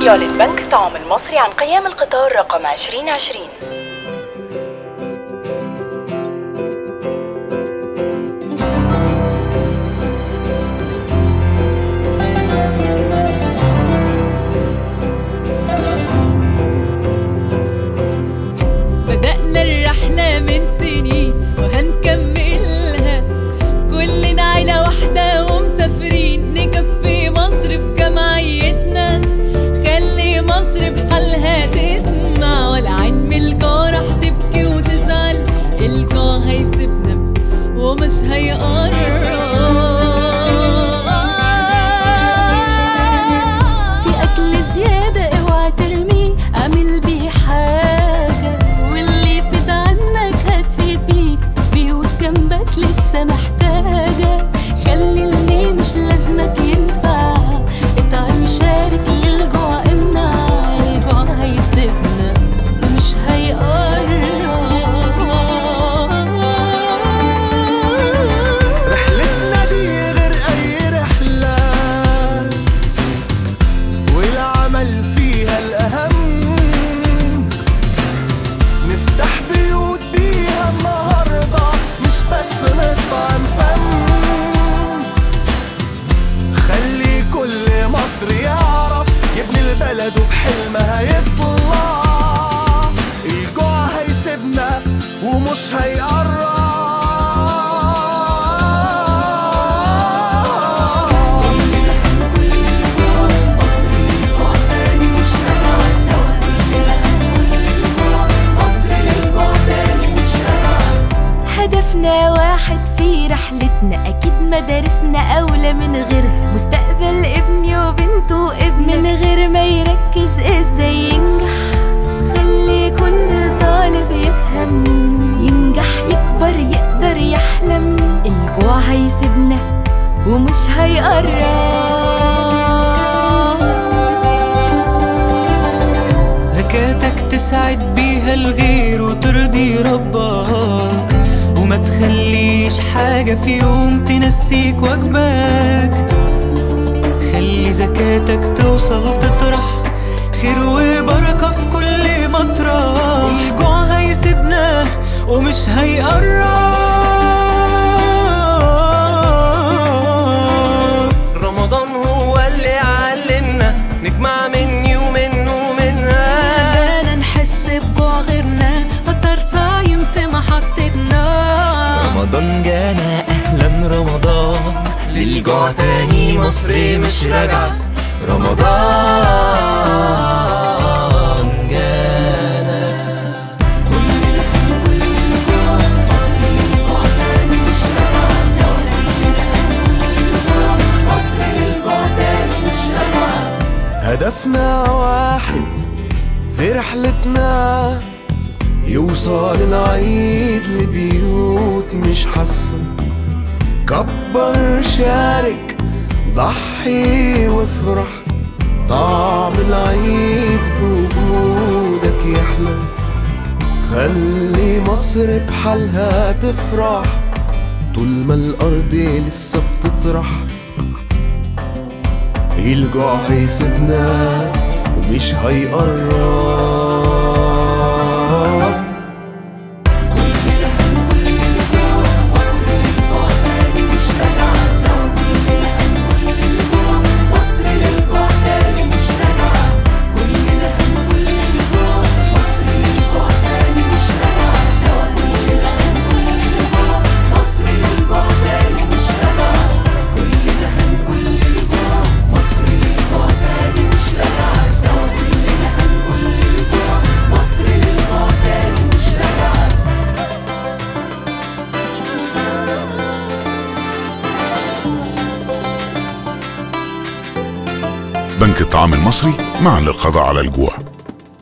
يعلن بنك الطعام المصري عن قيام القطار رقم 2020 بدأنا الرحلة من سنين وهنكملها كلنا عيلة واحدة ومسافرين نكفي مصر بجمعيتنا خلي مصر بحالها تسمع ولا عين من الجار راح تبكي وتزعل الجار هيسيبنا ومش هيقرب في اكل زياده اوعى ترميه اعمل بيه حاجه واللي فات عنك هتفيد بيه بيوت جنبك لسه محتاجه خلي اللي مش لازمك ينفع اطعم شارك للجوع امنع الجوع هيسيبنا ومش هيقرب رحلتنا دي غير أي رحلة والعمل فيها الأهم نفتح بيوت بيها النهاردة مش بس نطعم فم خلي كل مصر يعرف يبني البلد وبحلمها يطلع الجوع هيسيبنا ومش هيقرب هدفنا واحد في رحلتنا أكيد مدارسنا أولى من غيرها مستقبل ابني وبنته وابن من غير ما يركز ازاي ينجح خلي كل طالب يفهم ينجح يكبر يقدر يحلم الجوع هيسيبنا ومش هيقرب زكاتك تسعد بيها الغير وترضي ربك وما تخليش حاجة في يوم تنسيك واجبك خلي زكاتك توصل تطرح خير وبركة في كل مطرح الجوع هيسيبنا ومش هيقرب رمضان هو اللي علمنا نجمع مني ومنه ومنها خلانا نحس بجوع غيرنا فطر صايم في محطتنا رمضان جانا اهلا رمضان للجوع تاني مصر مش راجعة رمضان جانا هدفنا واحد في رحلتنا يوصل العيد لبيوت مش حاسة كبر شارك ضحي وافرح طعم العيد بوجودك يحلى خلي مصر بحالها تفرح طول ما الأرض لسه بتطرح الجوع هيسيبنا ومش هيقرب بنك الطعام المصري معا للقضاء على الجوع